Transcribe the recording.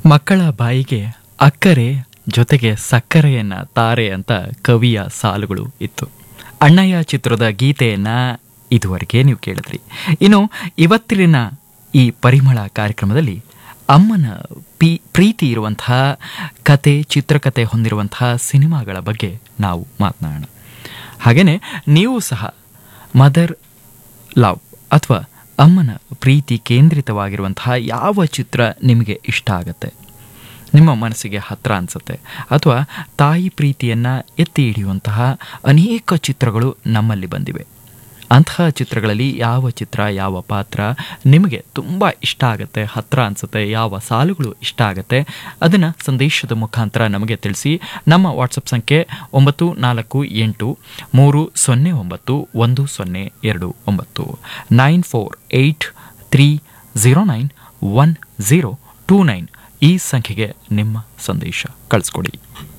ಮಕ್ಕಳ ಬಾಯಿಗೆ ಅಕ್ಕರೆ ಜೊತೆಗೆ ಸಕ್ಕರೆಯನ್ನ ತಾರೆ ಅಂತ ಕವಿಯ ಸಾಲುಗಳು ಇತ್ತು ಅಣ್ಣಯ್ಯ ಚಿತ್ರದ ಗೀತೆಯನ್ನ ಇದುವರೆಗೆ ನೀವು ಕೇಳಿದ್ರಿ ಇನ್ನು ಇವತ್ತಿನ ಈ ಪರಿಮಳ ಕಾರ್ಯಕ್ರಮದಲ್ಲಿ ಅಮ್ಮನ ಪಿ ಪ್ರೀತಿ ಇರುವಂತಹ ಕತೆ ಚಿತ್ರಕತೆ ಹೊಂದಿರುವಂತಹ ಸಿನಿಮಾಗಳ ಬಗ್ಗೆ ನಾವು ಮಾತನಾಡೋಣ ಹಾಗೆಯೇ ನೀವು ಸಹ ಮದರ್ ಲವ್ ಅಥವಾ ಅಮ್ಮನ ಪ್ರೀತಿ ಕೇಂದ್ರಿತವಾಗಿರುವಂತಹ ಯಾವ ಚಿತ್ರ ನಿಮಗೆ ಇಷ್ಟ ಆಗತ್ತೆ ನಿಮ್ಮ ಮನಸ್ಸಿಗೆ ಹತ್ರ ಅನಿಸುತ್ತೆ ಅಥವಾ ತಾಯಿ ಪ್ರೀತಿಯನ್ನು ಎತ್ತಿ ಹಿಡಿಯುವಂತಹ ಅನೇಕ ಚಿತ್ರಗಳು ನಮ್ಮಲ್ಲಿ ಬಂದಿವೆ ಅಂತಹ ಚಿತ್ರಗಳಲ್ಲಿ ಯಾವ ಚಿತ್ರ ಯಾವ ಪಾತ್ರ ನಿಮಗೆ ತುಂಬ ಇಷ್ಟ ಆಗುತ್ತೆ ಹತ್ರ ಅನಿಸುತ್ತೆ ಯಾವ ಸಾಲುಗಳು ಇಷ್ಟ ಆಗುತ್ತೆ ಅದನ್ನು ಸಂದೇಶದ ಮುಖಾಂತರ ನಮಗೆ ತಿಳಿಸಿ ನಮ್ಮ ವಾಟ್ಸಪ್ ಸಂಖ್ಯೆ ಒಂಬತ್ತು ನಾಲ್ಕು ಎಂಟು ಮೂರು ಸೊನ್ನೆ ಒಂಬತ್ತು ಒಂದು ಸೊನ್ನೆ ಎರಡು ಒಂಬತ್ತು nine four eight three zero nine one zero two nine ಈ ಸಂಖ್ಯೆಗೆ ನಿಮ್ಮ ಸಂದೇಶ ಕಳಿಸ್ಕೊಡಿ